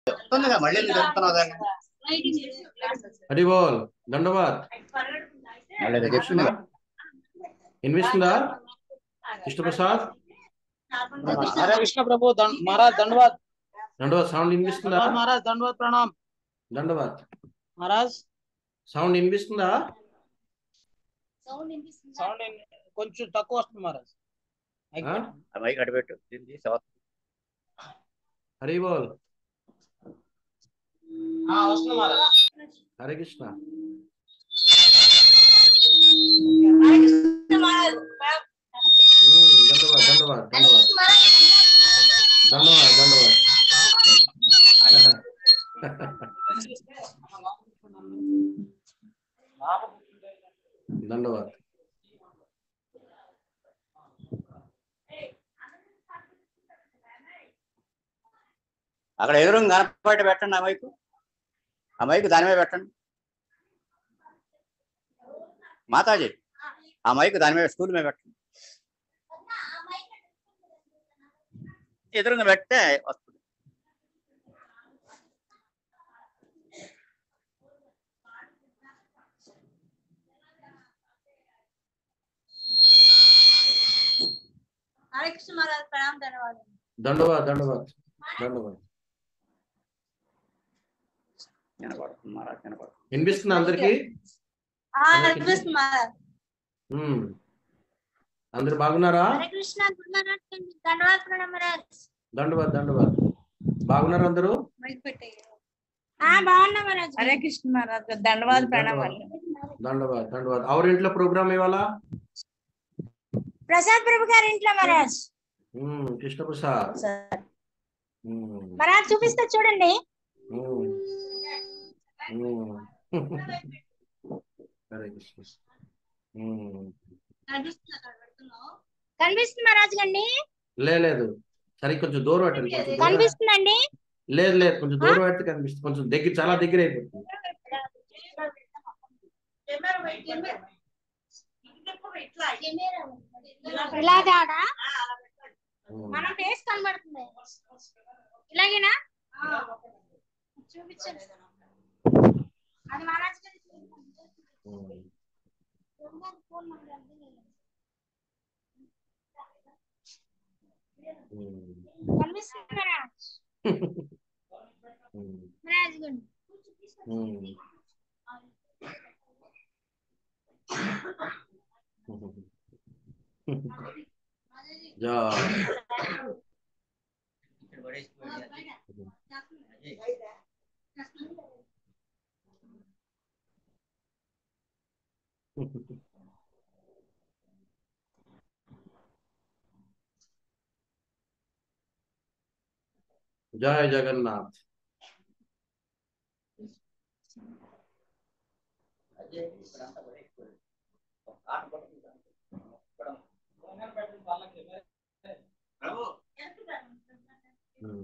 చెప్తుందిగా మళ్ళీ ఎందుకు చెప్తున్నావు దాన్ని హరి బోల్ దండవాద్ మళ్ళీ ఏదో చెప్తుందిగా వినిపిస్తుందా కృష్ణప్రసాద్ हरे कृष्ण प्रभु दंड महाराज दंडवाद దండవాద్ సౌండ్ వినిపిస్తుందా महाराज दंडवाद प्रणाम దండవాద్ महाराज సౌండ్ వినిపిస్తుందా సౌండ్ కొంచెం తక్కువ వస్తుంది మహారాజ్ ఆ? ఆ మైక్ అడబెట్టు దీన్ని తీసి అవతల. హరి బోల్ వస్తుంది మహారాజ్ హరే కృష్ణ ఉమ్, దండవాద్ దండవాద్ దండవాద్ దండవాద్ దండవాద్ దండవాద్ అక్కడ ఎదురు కనపడి పెట్టండి ఆ మైకు ఆ మైకు దాని మీద పెట్టండి మాతాజీ ఆ మైకు దాని మీద స్కూల్ మీద పెట్టండి ఎదురుగా పెడితే వస్తుంది हरे कृष्ण महाराज प्रणाम धन्यवाद దండవాద్ దండవాద్ దండవాద్ వినపడుతుంది మహారాజ్ వినపడుతుంది వినిపిస్తుందా అందరికి हाँ हरे कृष्ण महाराज ఉమ్. అందరు బాగున్నారా हरे कृष्ण गुरु महाराज धन्यवाद प्रणाम महाराज దండవాద్ దండవాద్ బాగున్నారు అందరూ हाँ బాగున్నా महाराज హరే కృష్ణ మహారాజ్ ధన్యవాద ప్రణామాలు దండవాద్ దండవాద్ అవర్ ఇంట్లో ప్రోగ్రామ్ ఇవాళ ప్రసాద్ ప్రభు గారి ఇంట్లో మహారాజ్ ఉమ్, కృష్ణ ప్రసాద్ ఉమ్, మహారాజ్ చూపిస్తా చూడండి ఉమ్, ఉమ్. హరే కృష్ణ ఉమ్. కనిపిస్తుంది మహారాజ్ గండి లే లేదు సరే కొంచెం దూరం పెట్టండి కొంచెం దూరం. కనిపిస్తుందండి లేదు లేదు కొంచెం దూరం పెడితే కనిపిస్తుంది కొంచెం దగ్గర చాలా దగ్గర అయిపోతుంది ఇలాగాడా ఉమ్. మనం ఫేస్ కనబడుతుంది ఇలాగేనా చూపించండి అది మహారాజ్ గారి ఉమ్. ఫోన్ నెంబర్ అది. ఉమ్. కనిపిస్తుంది మహారాజ్ ఉమ్. మహారాజ్ గండి ఉమ్. జా জয় জগন্নাথ ఉమ్.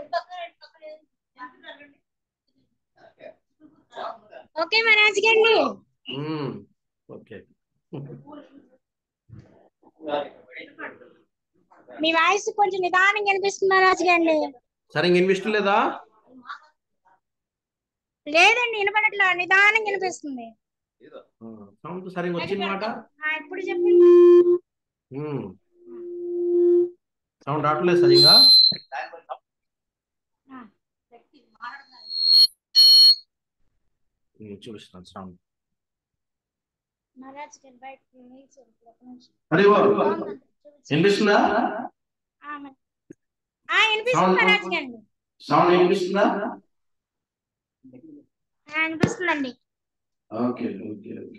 ఓకే మహారాజ్ గండి ఉమ్. ఓకే మీ వాయిస్ కొంచెం నిదానంగా వినిపిస్తుంది మహారాజ్ గండి సరిగ్గా వినిపిస్తలేదా లేదండి వినపడట్లా నిదానంగా వినిపిస్తుంది సౌండ్ సరిగ్గా వచ్చింది మాట ఆ, ఇప్పుడు చెప్పండి సౌండ్ రావట్లేదు సరిగా ఉమ్, చూపిస్తున్నాను సౌండ్ మహారాజ్ గారు బయటకు నిల్చోండి, ఒక నిమిషం. హరి బోల్. బాగుందండి, చూపించండి. వినిపిస్తుందా ఆ, మరి. ఆ, వినిపిస్తుంది మహారాజ్ గారు సౌండ్ వినిపిస్తుందా ఆ, వినిపిస్తుందండి ఓకే ఓకే ఓకే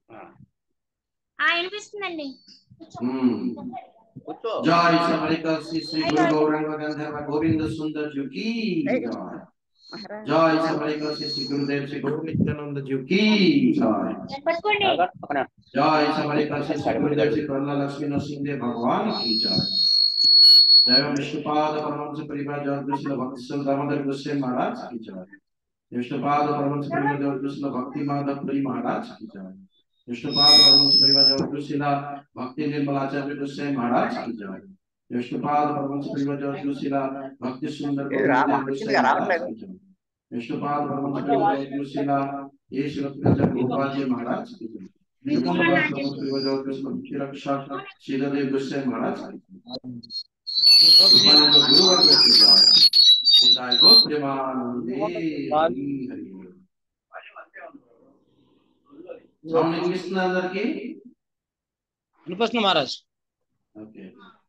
ఆ వినిపిస్తుందండి ఉమ్. కూర్చో जय सबरिका श्री श्री गुरु गौरांग गंधर्व गोविंद सुंदर जी की जय जय सबरिका श्री श्री गुरुदेव श्री गुरु नित्यानंद जी की जय పట్టుకోండి పక్కన जय सबरिका श्री श्री गुरुदेव श्री प्रहलाद लक्ष्मी नरसिंह देव भगवान की जय जय विष्णुपाद परमहंस परिवार जगत श्री भक्त श्री दामोदर गोस्वामी महाराज की जय विष्णुपाद परमहंस परिवार जगत श्री भक्ति माधव पुरी महाराज की जय विष्णुपाद परमहंस परिवार जगत श्री भक्ति निर्मलाचार्य गोस्वामी महाराज की जय विष्णुपाद परमहंस परिवार जगत श्री భక్తి సుందర్ ఏ రామ, వచ్చిందిగా, రావట్లేదు. विष्णुपाद ब्रह्मचर्य ये श्रीकृष्ण गोपाल जी महाराज की जय। विष्णुपाद ब्रह्मचर्य कृष्ण रक्षा श्रीदेव गोस्वामी महाराज की जय। उपानंद गुरुवर के द्वारा निताय गो प्रेमानंदे हरि हरि సౌండ్ వినిపిస్తుంది అందరికి వినిపిస్తుంది మహారాజ్ ఓకే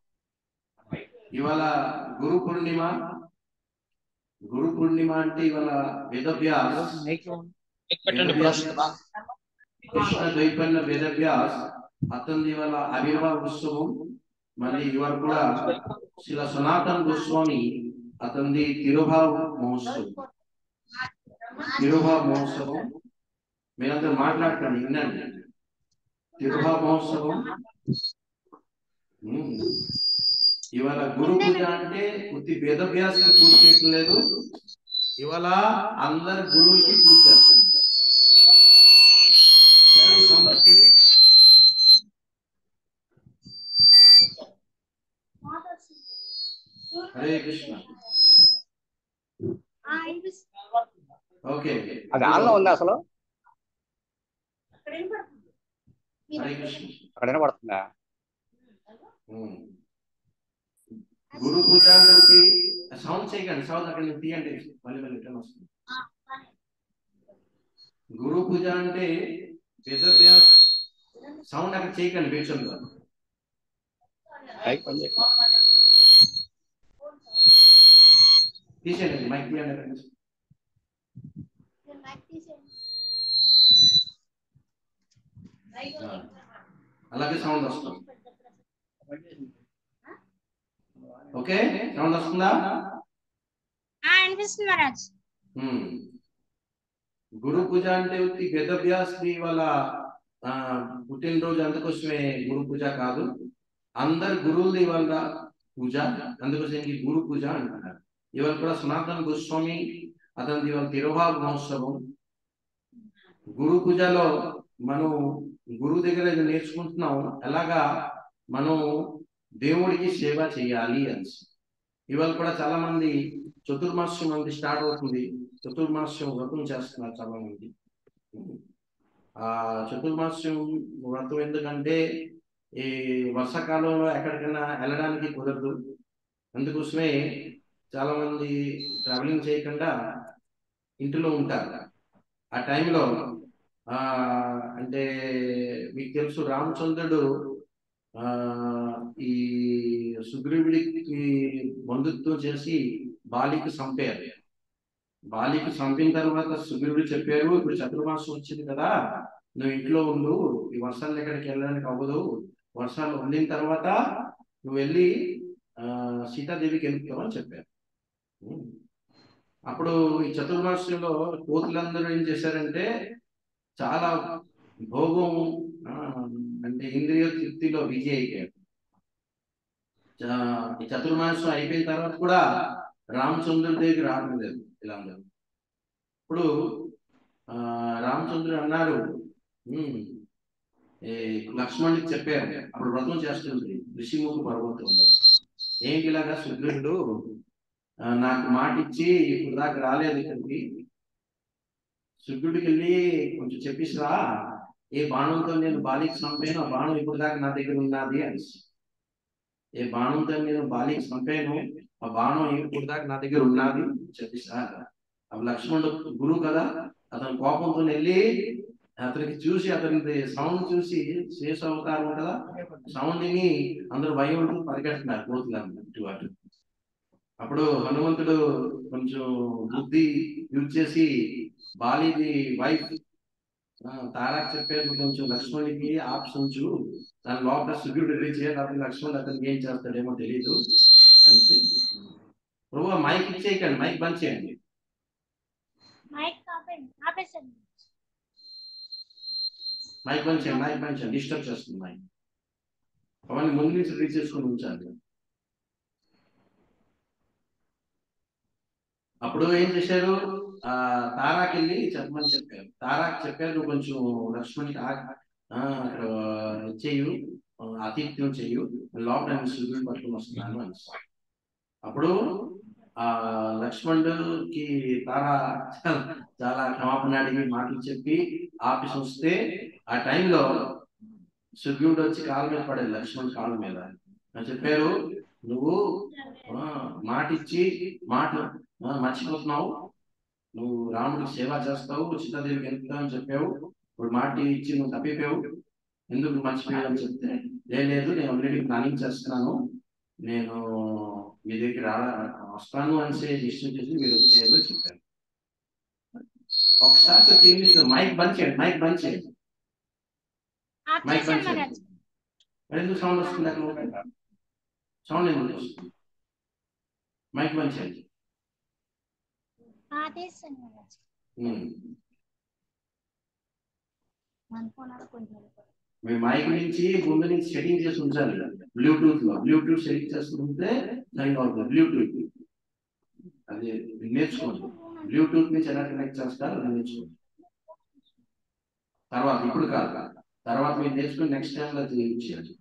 ఇవాళ గురు పూర్ణిమ గురు పూర్ణిమ అంటే ఇవాళ వేదవ్యాస్ పెట్టండి వేదవ్యాస్ కృష్ణ ద్వైపన్న వేదవ్యాస్ అతనిది ఇవాళ ఆవిర్భావ ఉత్సవం మళ్ళీ ఇవాళ కూడా శిల సనాతన్ గోస్వామి అతనిది తిరుభావ మహోత్సవం తిరుభావ మహోత్సవం మీరందరూ మాట్లాడకండి వినండి తిరుభావ మహోత్సవం ఉమ్. ఇవాళ గురు పూజ అంటే పూర్తి వేదవ్యాసకి పూజ చేయటం లేదు ఇవాళ అందరు గురువులకి పూజ చేస్తున్నాం సరే, ఈ సంగతి హరే కృష్ణ ఆ, వినిపిస్తుంది. ఓకే అది ఆన్లో ఉంది అసలు అక్కడ వినపడుతుంది. హరే కృష్ణ అక్కడ వినపడుతుందా ఉమ్. గురు పూజ అంటే సౌండ్ చేయకండి సౌండ్ అక్కడ నుంచి తీయండి మళ్ళీ మళ్ళీ రిటర్న్ వస్తుంది గురు పూజ అంటే వేదవ్యాస్ సౌండ్ అక్కడ చేయకండి బీచంలో మైక్ పని చేయట్లేదు. తీసేయండి మైక్ తీయండి అక్కడి నుంచి. నేను మైక్ తీసేయండి. ఆ. అలాగే సౌండ్ వస్తుంది ఓకే సౌండ్ వస్తుందా ఆ, వినిపిస్తుంది మహారాజ్ ఉమ్. గురు పూజ అంటే ఉత్తి వేదవ్యాస్ వాళ్ళ ఆ, పుట్టినరోజు అందుకోసమే గురు పూజ కాదు అందరు గురువులు ఇవాళ పూజ అందుకోసం ఈ గురు పూజ అంటున్నారు ఇవాళ కూడా సనాతన గోస్వామి అతని ఇవాళ తిరుభావ మహోత్సవం గురు పూజలో మనం గురువు దగ్గర ఇది నేర్చుకుంటున్నాం ఎలాగా మనం దేవుడికి సేవ చేయాలి అని ఇవాళ కూడా చాలా మంది చతుర్మాస్యం మంది స్టార్ట్ అవుతుంది చతుర్మాస్యం వ్రతం చేస్తున్నారు చాలా మంది ఆ చతుర్మాస్యం వ్రతం ఎందుకంటే ఈ వర్షాకాలంలో ఎక్కడికైనా వెళ్ళడానికి కుదరదు అందుకోసమే చాలా మంది ట్రావెలింగ్ చేయకుండా ఇంటిలో ఉంటారు ఆ టైంలో ఆ అంటే మీకు తెలుసు రామచంద్రుడు ఆ ఈ సుగ్రీవుడికి బంధుత్వం చేసి బాలికి చంపారు బాలికి చంపిన తర్వాత సుగ్రీవుడు చెప్పారు ఇప్పుడు చతుర్మాసం వచ్చింది కదా నువ్వు ఇంట్లో ఉండు ఈ వర్షాలు ఎక్కడికి వెళ్ళడానికి అవ్వదు వర్షాలు వండిన తర్వాత నువ్వు వెళ్ళి ఆ సీతాదేవికి వెళ్తావు అని చెప్పారు ఉమ్. అప్పుడు ఈ చతుర్మాసంలో కోతులందరూ ఏం చేశారంటే చాలా భోగం ఆ, అంటే ఇంద్రియ తృప్తిలో బిజీ అయిపోయారు చ- ఈ చతుర్మాసం అయిపోయిన తర్వాత కూడా రామచంద్రుడి దగ్గరికి రావడం లేదు వీళ్ళందరూ ఇప్పుడు ఆ, రామచంద్రుడు అన్నారు "ఉమ్, ఏ, లక్ష్మణుడికి చెప్పారు అప్పుడు వ్రతం చేస్తుంది ఋషిముఖ పర్వతంలో ఏంటి ఇలాగా సుగ్రీవుడు ఆ, నాకు మాట ఇచ్చి ఇప్పుడు దాకా రాలేదు ఇక్కడికి సుగ్రుడికి వెళ్ళి కొంచెం చెప్పిస్రా ఏ బాణంతో నేను బాలికి చంపాను ఆ బాణం ఇప్పుడు దాకా నా దగ్గర ఉన్నది అని ఏ బాణంతో నేను బాలికి చంపాను ఆ బాణం ఇప్పుడు దాకా నా దగ్గర ఉన్నది చెప్పిస్రా అప్పుడు లక్ష్మణుడు గురువు కదా అతను కోపంతో వెళ్ళి అతనికి చూసి అతని సౌండ్ చూసి శేష అవతారం కదా సౌండ్ విని అందరూ భయం ఉంటూ పరిగెడుతున్నారు కోతులు ఇటు అటు అప్పుడు హనుమంతుడు కొంచెం బుద్ధి యూజ్ చేసి బాలిది వైఫ్ తారాకు చెప్పారు కొంచెం లక్ష్మణుడికి ఆప్షన్స్ దాని లోపల సుగ్రీవుడు రిలీజ్ చేయాలి అప్పుడు లక్ష్మణుడు అతనికి ఏం చేస్తాడేమో తెలియదు అనేసి ప్రభు మైక్ ఇచ్చేయకండి మైక్ బంద్ చేయండి మైక్ ఆపేయండి ఆపేసండి మైక్ బంద్ చేయండి మైక్ బంద్ చేయండి డిస్టర్బ్ చేస్తుంది మైక్ అవన్నీ ముందు నుంచి రిలీజ్ చేసుకొని ఉంచాలి అప్పుడు ఏం చేశారు ఆ తారాకి వెళ్ళి చెప్పమని చెప్పారు తారాకి చెప్పారు నువ్వు కొంచెం లక్ష్మణ్కి ఆ- ఆ, అక్కడ చెయ్యు ఆతిథ్యం చెయ్యు లోపల నేను సూర్యుడు పట్టుకుని వస్తున్నాను అని అప్పుడు ఆ లక్ష్మణుడికి తారా చాలా చాలా క్షమాపణ అడిగి మాటలు చెప్పి ఆఫీస్ వస్తే ఆ టైంలో సుగ్రీవుడు వచ్చి కాళ్ళ మీద పడేది లక్ష్మణ్ కాళ్ళ మీద అని చెప్పారు నువ్వు ఆ, మాట ఇచ్చి మాట ఆ, మర్చిపోతున్నావు నువ్వు రాముడికి సేవ చేస్తావు సీతాదేవికి వెళ్తావు అని చెప్పావు ఇప్పుడు మాట ఇచ్చి నువ్వు తప్పిపోయావు ఎందుకు మర్చిపోయావు అని చెప్తే "లే, లేదు నేను ఆల్రెడీ ప్లానింగ్ చేస్తున్నాను నేను మీ దగ్గర రా- వస్తాను అని నిశ్చయం చేసి మీరు వచ్చేయాలి అని చెప్పారు ఒకసారి చెప్తే ఇంగ్లీష్ లో మైక్ బంద్ చేయండి మైక్ బంద్ చేయండి మైక్ బంద్ ఆపేసాను చేయండి మరి ఎందుకు సౌండ్ వస్తుంది అక్కడ సౌండ్ ఎందుకు వస్తుంది మైక్ బంద్ చేయండి ఆపేసాను మహారాజ్ ఉమ్. అనుకున్నాను కొంచెం మీ మైక్ నుంచి ముందు నుంచి సెట్టింగ్ చేసి ఉంచాలి బ్లూటూత్ లో బ్లూటూత్ సెట్టింగ్ చేసుకుంటే సరిగ్గా అవుతుంది బ్లూటూత్ అది నేర్చుకోండి బ్లూటూత్ నుంచి ఎలా కనెక్ట్ చేస్తారు అది నేర్చుకోండి తర్వాత ఇప్పుడు కాదు తర్వాత మీరు నేర్చుకుని నెక్స్ట్ టైం అది యూజ్ చేయాలి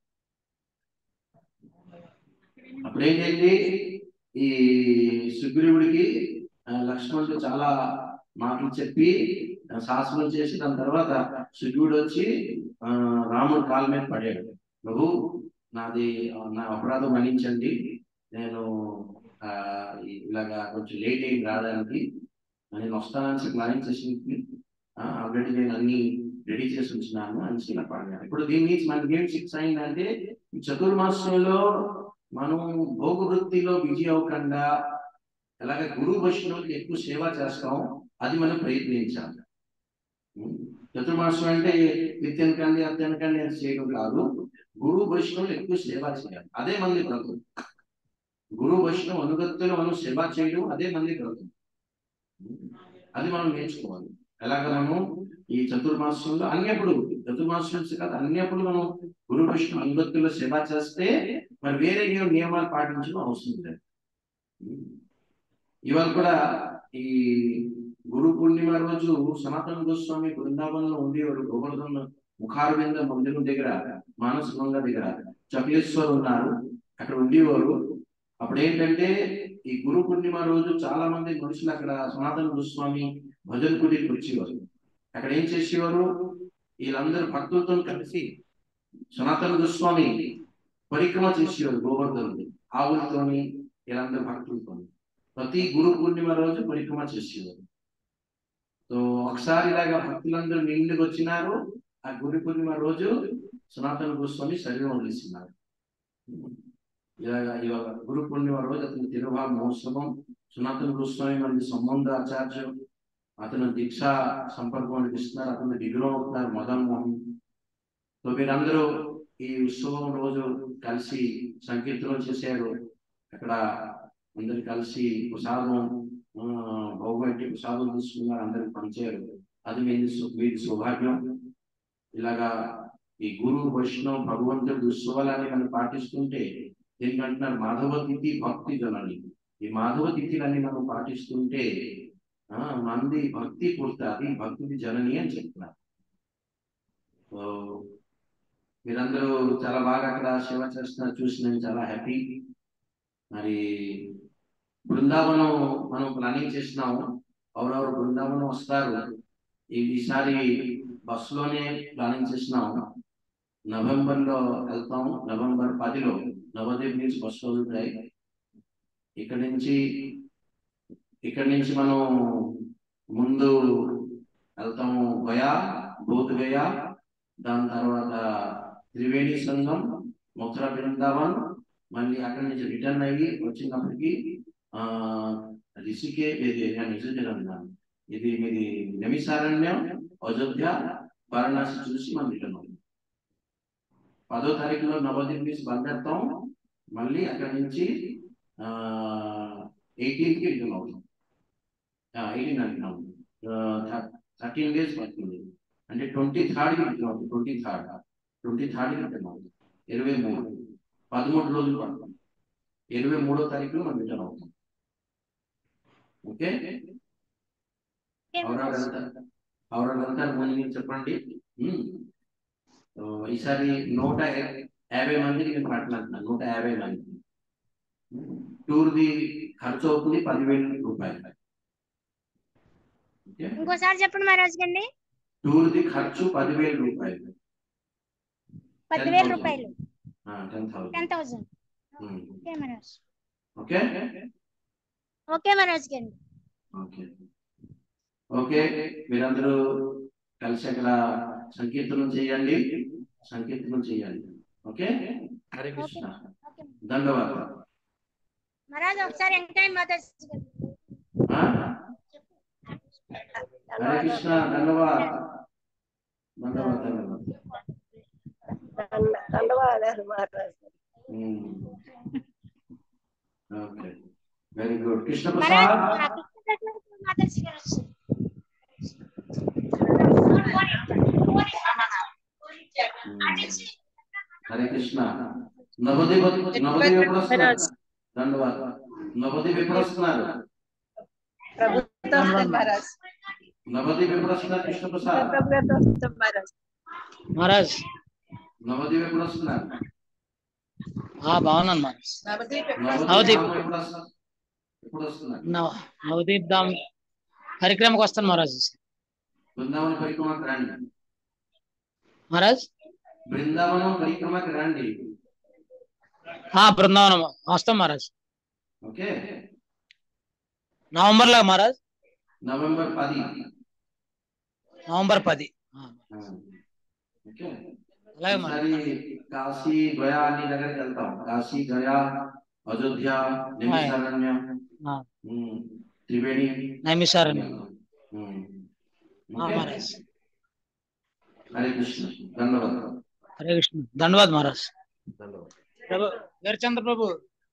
అప్పుడు ఏం చేయండి ఈ సుగ్రీవుడికి ఆ, లక్ష్మణుడు చాలా మాటలు చెప్పి ఆ, శాసనం చేసి దాని తర్వాత సుగ్రీవుడు వచ్చి ఆ, రాముడు కాళ్ళ మీద పడాడు ప్రభు నాది ఆ, నా అపరాధం మన్నించండి నేను ఆ, ఇలాగా కొంచెం లేట్ అయింది రావడానికి నేను వస్తానని ప్లానింగ్ చేసింది ఆల్రెడీ నేను అన్ని రెడీ చేసి ఉంచినాను అని ఇలా పడినాను ఇప్పుడు దీని నుంచి మనకి ఏం శిక్ష అయిందంటే ఈ చతుర్మాసంలో మనం భోగ వృత్తిలో బిజీ అవ్వకుండా అలాగే గురువు వైష్ణవులకి ఎక్కువ సేవ చేస్తాం అది మనం ప్రయత్నించాలి ఉం. చతుర్మాసం అంటే నిత్యనకండి అత్యనకండి అని చేయడం కాదు గురువు వైష్ణవులు ఎక్కువ సేవ చేయాలి అదే మంది బ్రతుకు గురువు వైష్ణవ అనుగత్తులు మనం సేవ చేయడం అదే మంది బ్రతుకు అది మనం నేర్చుకోవాలి ఎలాగ మనము ఈ చతుర్మాసంలో అన్యప్పుడు చతుర్మాసం నుంచి కాదు అన్యప్పుడు మనం గురు వైష్ణవ అనుగత్తుల్లో సేవ చేస్తే మరి వేరే ఏ నియమాలు పాటించడం అవసరం లేదు ఇవాళ కూడా ఈ గురు పూర్ణిమ రోజు సనాతన గోస్వామి బృందావనంలో ఉండేవారు గోవర్ధన ముఖారవింద మందిరం దగ్గర మానస గంగ దగ్గర చక్లేశ్వర్ ఉన్నారు అక్కడ ఉండేవారు అప్పుడు ఏంటంటే ఈ గురు పూర్ణిమ రోజు చాలా మంది మనుషులు అక్కడ సనాతన గోస్వామి భజన కుడికి వచ్చేవారు అక్కడ ఏం చేసేవారు వీళ్ళందరూ భక్తులతో కలిసి సనాతన గోస్వామి పరిక్రమ చేసేవారు గోవర్ధనుడు ఆవులతోని వీళ్ళందరూ భక్తులతోని ప్రతి గురు పూర్ణిమ రోజు పరిక్రమ చేసేవారు సో ఒకసారి ఇలాగా భక్తులందరూ నిండుకు వచ్చినారు ఆ గురు పూర్ణిమ రోజు సనాతన గోస్వామి శరీరం వదిలేసినారు ఇలాగా ఇవాళ గురు పూర్ణిమ రోజు అతని తిరువా మహోత్సవం సనాతన గోస్వామి మరియు సంబంధ ఆచార్యం అతను దీక్ష సంపర్కం అనిపిస్తున్నారు అతను విగ్రహం అవుతున్నారు మదన్ మోహన్ సో మీరందరూ ఈ ఉత్సవం రోజు కలిసి సంకీర్తనం చేశారు అక్కడ అందరు కలిసి ప్రసాదం ఆ, భోగం పెట్టి ప్రసాదం తీసుకున్నారు అందరికి పంచారు అది మీది సు- మీది సౌభాగ్యం ఇలాగా ఈ గురు వైష్ణవ్ భగవంతుడి ఉత్సవాలని మనం పాటిస్తుంటే దీనికి అంటున్నారు మాధవ తిథి భక్తి జనని ఈ మాధవ తిథిలని మనం పాటిస్తుంటే ఆ మంది భక్తి పుడుతుంది భక్తి జనని అని చెప్తున్నారు సో మీరందరూ చాలా బాగా అక్కడ సేవ చేస్తున్నారు చూసి నేను చాలా హ్యాపీ మరి బృందావనం మనం ప్లానింగ్ చేసినాము ఎవరెవరు బృందావనం వస్తారు ఈ- ఈసారి బస్సులోనే ప్లానింగ్ చేసినాము నవంబర్ లో వెళ్తాం నవంబర్ పదిలో నవదీప్ నుంచి బస్సు వదులుతాయి ఇక్కడ నుంచి ఇక్కడ నుంచి మనం ముందు వెళ్తాము గయా బౌద్ధ గయా దాని తర్వాత త్రివేణి సంఘం మథుర బృందావన్ మళ్ళీ అక్కడి నుంచి రిటర్న్ అయ్యి వచ్చినప్పటికి ఆ రిషికే ఇది నేను నిజంగా అన్నాను ఇది మీది నమిసారణ్యం అయోధ్య వారణాసి చూసి మనం రిటర్న్ అవుతాం పదో తారీఖులో నవదీప్ నుంచి బయలుదేరుతాం మళ్ళీ అక్కడి నుంచి ఆ ఎయిటీన్త్ కి రిటర్న్ అవుతాం ఎయిటీన్ అంటున్నాం థర్టీన్ డేస్ పడుతుంది అంటే ట్వంటీ థర్డ్ కి రిటర్న్ అవుతుంది ట్వంటీ థర్డ్ ట్వంటీ థర్డ్ కి రిటర్న్ అవుతుంది ఇరవై మూడు పదమూడు రోజులు పడుతుంది ఇరవై మూడో తారీఖులో మనం రిటర్న్ అవుతాం ఓకే ఎవరెవరు వెళ్తారు ఎవరెవరు వెళ్తారు ముందు మీరు చెప్పండి ఉమ్. సో ఈసారి నూట యా- యాభై మందికి నేను మాట్లాడుతున్నాను నూట యాభై మంది టూర్ ది ఖర్చు అవుతుంది పదివేల రూపాయలు ఓకే ఇంకోసారి చెప్పండి మహారాజ్ గారిని టూర్ది ఖర్చు పదివేల రూపాయలు పదివేల రూపాయలు ten ten thousand thousand okay Maharaj okay okay Maharaj గారిని ఓకే ఓకే మీరందరూ కలిసి అక్కడ సంకీర్తనం చేయండి సంకీర్తనం చేయండి ఓకే హరే కృష్ణ ఓకే ధన్యవాదాలు మహారాజ్ ఒకసారి వెంకయ్య మాతాజీ గారు ఆ? హరే కృష్ణ ధన్యవాద ధన్యవాద ధన్యవాద ధన్యవాదాలు Maharaj okay very good Krishna Maharaj Prasad ఆ కృష్ణ మాతాజీ గారు వచ్చారు. హరే కృష్ణ నవదీప్ నవదీప్ ఎప్పుడు వస్తున్నారు ధన్యవాద నవదీప్ ఎప్పుడు వస్తున్నారు ప్రభుత్వం మహారాజ్ నవదీప్ ఎప్పుడు వస్తున్నారు కృష్ణ ప్రసాద్ ప్రభుత్వం మహారాజ్ మహారాజ్ నవదీప్ ఎప్పుడు వస్తున్నారు ఆ బాగున్నాను మహారాజ్ నవదీప్ నవదీప్ నవదీప్. ఎప్పుడు వస్తున్నారు ఎప్పుడు వస్తున్నారు నవ నవదీప్ ధామ్ కార్యక్రమకు వస్తాను మహారాజ్ బృందావన పరిక్రమకు రండి మహారాజ్ బృందావనం పరిక్రమకు రండి ఆ బృందావనం వస్తాం మహారాజ్ ఓకే నవంబర్ లో మహారాజ్ నవంబర్ పది నవంబర్ పది ఆ, ఓకే అలాగే మహారాజ్ ఈసారి కాశీ గయా అన్ని దగ్గరికి వెళ్తాం కాశీ గయా అయోధ్య నిమిషారణ్య ఆ, ఉమ్, త్రివేణి నైమిషారణ్యం ఉమ్. ఆ, ఓకే? మహారాజ్ హరే కృష్ణ ధన్యవాదాలు హరే కృష్ణ ధన్యవాద్ మహారాజ్ ధన్యవాదాలు ప్రభు వీరచంద్ర ప్రభు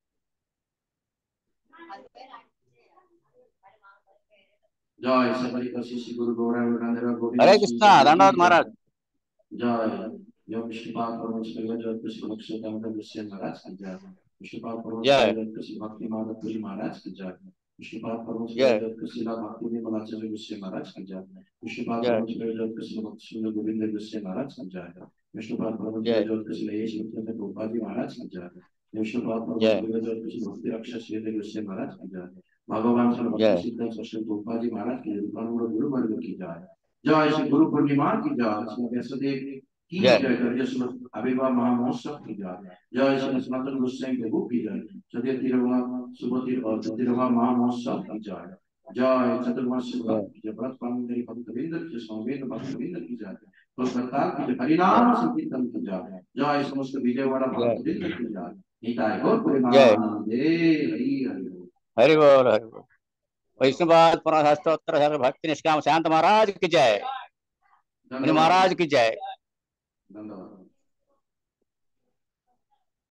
जय सबरी कशी श्री गुरु गौरांग गंधर्व गोविंद हरे कृष्णा धन्यवाद महाराज जय जो विष्णुपाद परमश करिया जो कृष्ण लक्ष्य दामोदर विषय महाराज की जय विष्णुपाद परमश जय। करिया जो कृष्ण भक्ति माधव पुरी महाराज की जय विष्णुपाद परमश जय। करिया जो कृष्ण ला भक्ति में बलाचल विषय महाराज की जय विष्णुपाद जय। परमश करिया जो कृष्ण भक्ति सुंदर गोविंद विषय महाराज की जय विष्णुपाद परमश जय। करिया जो कृष्ण यश विष्णु गोपादी महाराज की जय विष्णुपाद परमश जय। करिया जो कृष्ण भक्ति रक्षा श्री विषय महाराज की जय भगवान श्री जय। भक्ति सिद्ध सरस्वती गोपादी महाराज की जय अनुग्रह गुरु वर्ग की जय जय श्री गुरु पूर्णिमा की जय श्री व्यासदेव की जय। जय जय श्री अभिवा महामहोत्सव की जय जय श्री सनातन गोस्वामी प्रभु की जय चतुर्थीरवा सुबह और चतुर्थीरवा महामहोत्सव की जय जय चतुर्मासी भक्त की जय व्रत पांडे भक्त विंद की स्वामी भक्त विंद की जय कोलकाता की जय हरिनाम संकीर्तन की जय जय समस्त विजयवाड़ा भक्त विंद की जय निताय गौर जय। परिणाम हरि हरि हरि बोल हरि बोल वैष्णवाद पुनः भक्ति निष्काम शांत महाराज की जय धन्यवाद महाराज की जय धन्यवाद